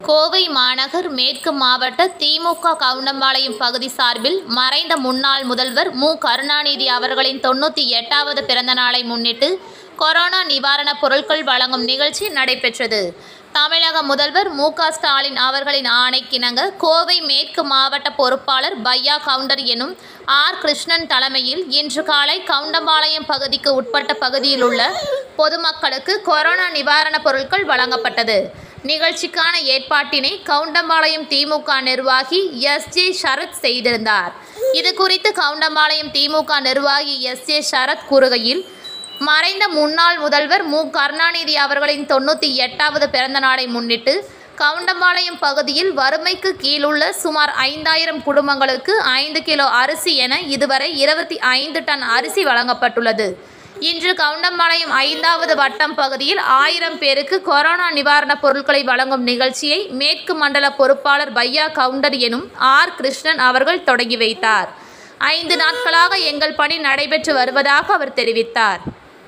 கோவை மாநகர் மேற்கு மாவட்ட திமுக கவுண்டம்பாளையம் பகுதி சார்பில் மறைந்த முன்னாள் முதல்வர் மு கருணாநிதி அவர்களின் தொண்ணூற்றி எட்டாவது பிறந்த நாளை முன்னிட்டு கொரோனா நிவாரணப் பொருட்கள் வழங்கும் நிகழ்ச்சி நடைபெற்றது தமிழக முதல்வர் மு க ஸ்டாலின் அவர்களின் ஆணைக்கிணங்க கோவை மேற்கு மாவட்ட பொறுப்பாளர் பையா கவுண்டர் எனும் ஆர் கிருஷ்ணன் தலைமையில் இன்று காலை கவுண்டம்பாளையம் பகுதிக்கு உட்பட்ட பகுதியில் உள்ள பொதுமக்களுக்கு கொரோனா நிவாரணப் பொருட்கள் வழங்கப்பட்டது நிகழ்ச்சிக்கான ஏற்பாட்டினை கவுண்டம்பாளையம் திமுக நிர்வாகி எஸ் ஜே சரத் செய்திருந்தார் இது குறித்து கவுண்டம்பாளையம் திமுக நிர்வாகி எஸ் ஜே சரத் கூறுகையில் மறைந்த முன்னாள் முதல்வர் மு கருணாநிதி அவர்களின் தொண்ணூற்றி எட்டாவது பிறந்த நாளை முன்னிட்டு கவுண்டம்பாளையம் பகுதியில் வறுமைக்கு கீழுள்ள சுமார் ஐந்தாயிரம் குடும்பங்களுக்கு ஐந்து கிலோ அரிசி என இதுவரை இருபத்தி ஐந்து டன் அரிசி வழங்கப்பட்டுள்ளது இன்று கவுண்டம்பாளையம் ஐந்தாவது வட்டம் பகுதியில் ஆயிரம் பேருக்கு கொரோனா நிவாரணப் பொருட்களை வழங்கும் நிகழ்ச்சியை மேற்கு மண்டல பொறுப்பாளர் பையா கவுண்டர் எனும் ஆர் கிருஷ்ணன் அவர்கள் தொடங்கி வைத்தார் ஐந்து நாட்களாக எங்கள் பணி நடைபெற்று வருவதாக அவர் தெரிவித்தார்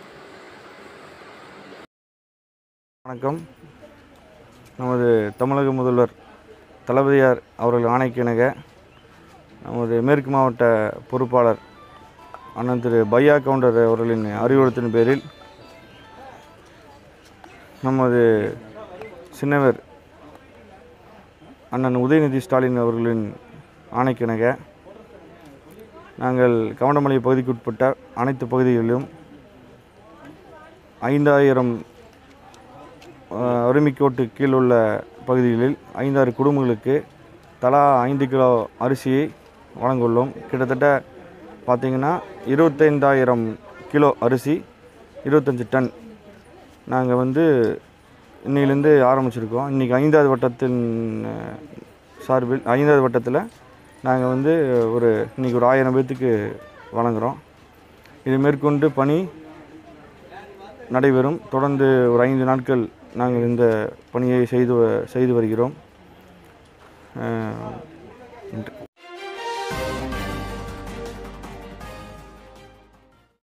வணக்கம் நமது தமிழக முதல்வர் தளபதியார் அவர்கள் ஆணைக்கிணங்க நமது மேற்கு மாவட்ட பொறுப்பாளர் அண்ணன் திரு பையா கவுண்டர் அவர்களின் அறிவுறுத்தின் பேரில் நமது சின்னவர் அண்ணன் உதயநிதி ஸ்டாலின் அவர்களின் ஆணைக்கிணங்க நாங்கள் கவண்டமலை பகுதிக்குட்பட்ட அனைத்து பகுதிகளிலும் ஐந்தாயிரம் அஹ், வறுமைக்கோட்டு கீழ் உள்ள பகுதிகளில் ஐந்தாறு குடும்பங்களுக்கு தலா ஐந்து கிலோ அரிசியை வழங்குள்ளோம் கிட்டத்தட்ட பார்த்திங்கன்னா இருபத்தைந்தாயிரம் கிலோ அரிசி இருபத்தஞ்சி டன் நாங்கள் வந்து இன்னையிலேருந்து ஆரம்பிச்சிருக்கோம் இன்றைக்கி ஐந்தாவது வட்டத்தின் அஹ், சார்பில் ஐந்தாவது வட்டத்தில் நாங்கள் வந்து ஒரு இன்றைக்கி ஒரு ஆயிரம் பேர்த்துக்கு வழங்குகிறோம் இது மேற்கொண்டு பணி நடைபெறும் தொடர்ந்து ஒரு ஐந்து நாட்கள் நாங்கள் இந்த பணியை செய்து வ- செய்து வருகிறோம் அஹ், நன்றி.